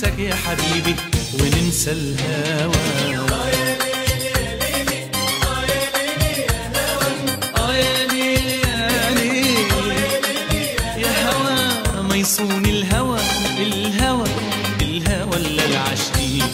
حننساك يا حبيبي وننسى الهوى آه يا ليل يا ليل يا هوى ما يصون الهوى الهوى الهوى اللي العاشقين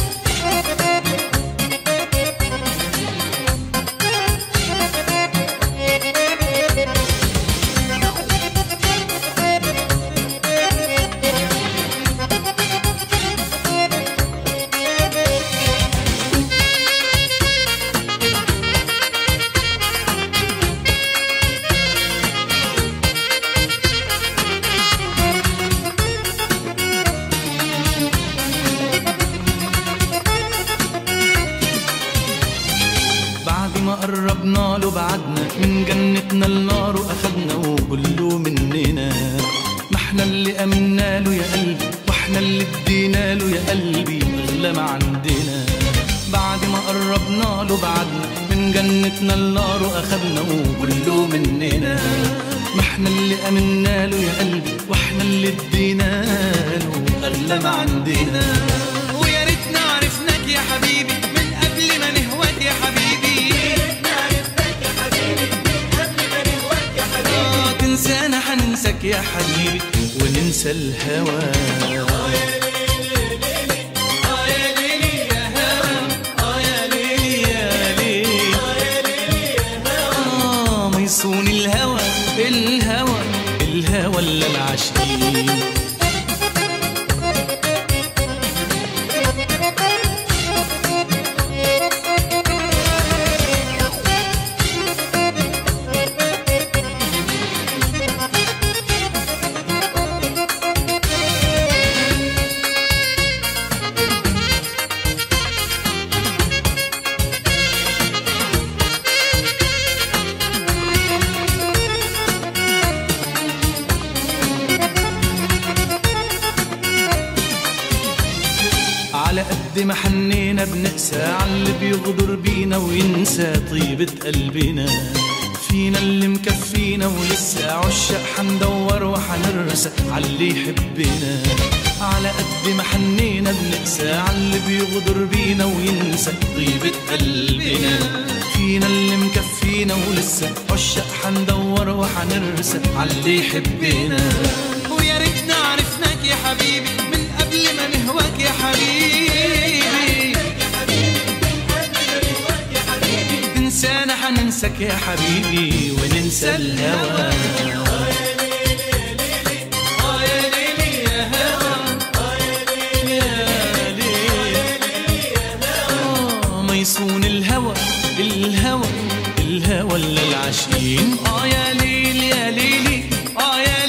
بعد ما قربنا له بعدنا من جنتنا النار واخدنا وكله مننا ما احنا اللي امنا له يا قلبي واحنا اللي ادينا له يا قلبي اغلى ما عندنا بعد ما قربنا له بعدنا من جنتنا النار واخدنا وكله مننا ما احنا اللي امنا له يا قلبي واحنا اللي ادينا له اغلى ما عندنا ويا ريتنا عرفناك يا حبيبي من قبل ما نهواك يا حبيبي آه تنسانا حننساك يا حبيبي وننسى الهوى آه يا ليلي يا هوى آه يا ليلي يا ليلي آه ما يصون الهوى الهوى الهوى اللي العاشقين على قد ما حنينا بنقسى على اللي بيغدر بينا وينسى طيبة قلبنا فينا اللي مكفينا ولسه عشاق حندور وحنرسى على اللي يحبنا على قد ما حنينا بنقسى على اللي بيغدر بينا وينسى طيبة قلبنا فينا اللي مكفينا ولسه عشاق حندور وحنرسى على اللي يحبنا ويا ريتنا عرفناك يا حبيبي من قبل ما نهواك يا حبيبي تنسانا حننساك يا حبيبي وننسى الهوى آه يا ليلي يا هوى يا ليل آه ما يصون الهوى الهوى الهوى اللي العاشقين اه يا ليل يا ليلي اه يا